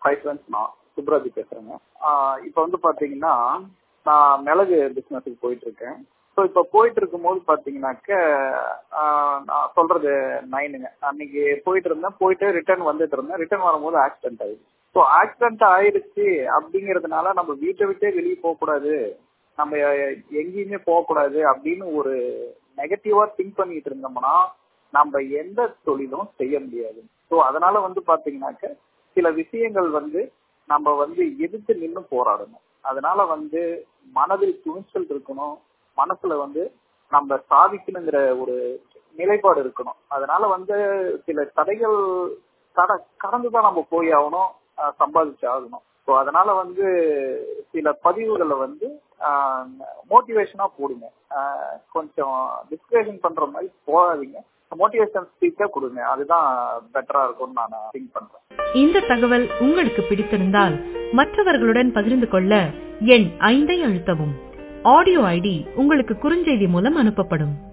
five friends நான் சுப்ராஜி பேசுறேங்க இப்போ வந்து பாத்தீங்கன்னா நான் மிளகு பிசினஸுக்கு போயிட்டு இருக்கேன் ஸோ இப்போ போயிட்டு இருக்கும்போது பாத்தீங்கன்னாக்க ஆஹ் நான் சொல்றது நைனுங்க அன்னைக்கு போயிட்டு இருந்தேன் போயிட்டு ரிட்டர்ன் வந்துட்டு இருந்தேன் ரிட்டர்ன் வரும்போது ஆக்சிடென்ட் ஆயிடுச்சு ஸோ ஆக்சிடென்ட் ஆயிடுச்சு அப்படிங்கிறதுனால நம்ம வீட்டை விட்டே வெளியே போகக்கூடாது நம்ம எங்கேயுமே போகக்கூடாது அப்படின்னு ஒரு நெகட்டிவா திங்க் பண்ணிட்டு இருந்தோம்னா நம்ம எந்த தொழிலும் செய்ய முடியாது ஸோ அதனால வந்து பாத்தீங்கன்னாக்க சில விஷயங்கள் வந்து நம்ம வந்து எதிர்த்து நின்று போராடணும் அதனால வந்து மனதில் துணிச்சல் இருக்கணும் மனசுல வந்து நம்ம சாதிக்கணுங்கிற ஒரு நிலைப்பாடு இருக்கணும் அதனால வந்து சில தடைகள் கட கடந்துதான் நம்ம போய் ஆகணும் சம்பாதிச்சு ஆகணும் ஸோ அதனால வந்து சில பதிவுகளை வந்து மோட்டிவேஷனா போடுங்க கொஞ்சம் டிஸ்கஷன் பண்ற மாதிரி போகாதீங்க மோட்டிவேஷன் ஸ்பீக்கா கொடுங்க அதுதான் பெட்டரா இருக்கும்னு நான் திங்க் பண்றேன் இந்த தகவல் உங்களுக்கு பிடித்திருந்தால் மற்றவர்களுடன் பகிர்ந்து கொள்ள எண் ஐந்தை அழுத்தவும் ஆடியோ ஐடி உங்களுக்கு குறுஞ்செய்தி மூலம் அனுப்பப்படும்